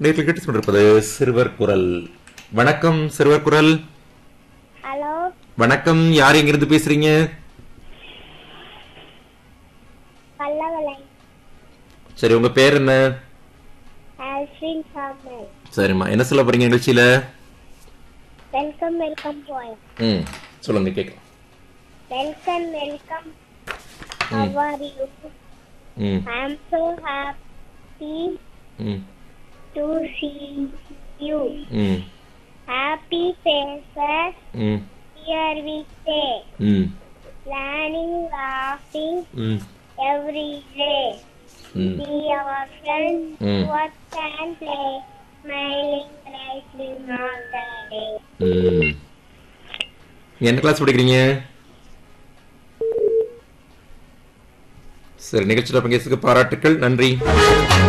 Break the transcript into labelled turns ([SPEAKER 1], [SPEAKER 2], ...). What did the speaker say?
[SPEAKER 1] நேரில் கேட்டு கொண்டிருப்பது சிறுவர் குரல் வணக்கம் சிறுவர் குரல்
[SPEAKER 2] ஹலோ
[SPEAKER 1] வணக்கம் யார் எங்கிருந்து பேசுறீங்க
[SPEAKER 2] பல்லவலை
[SPEAKER 1] சரி உங்க பேர் என்ன
[SPEAKER 2] ஆல்ஃபின் சாமல்
[SPEAKER 1] சரிம்மா என்ன சொல்ல போறீங்க நிகழ்ச்சியில
[SPEAKER 2] வெல்கம் வெல்கம் போய்
[SPEAKER 1] ம் சொல்லுங்க கேட்கலாம்
[SPEAKER 2] welcome welcome How are you?
[SPEAKER 1] ம்
[SPEAKER 2] I'm so happy
[SPEAKER 1] ம்
[SPEAKER 2] to see you.
[SPEAKER 1] ம்
[SPEAKER 2] Happy faces,
[SPEAKER 1] ம்
[SPEAKER 2] here we stay.
[SPEAKER 1] ம்
[SPEAKER 2] Learning, laughing
[SPEAKER 1] ம்
[SPEAKER 2] every day.
[SPEAKER 1] ம்
[SPEAKER 2] Be our friends,
[SPEAKER 1] Mm.
[SPEAKER 2] work and play. Smiling brightly all the day.
[SPEAKER 1] ம் என்ன class படிக்கிறீங்க சரி நிகழ்ச்சியில் பங்கேற்க பாராட்டுக்கள் நன்றி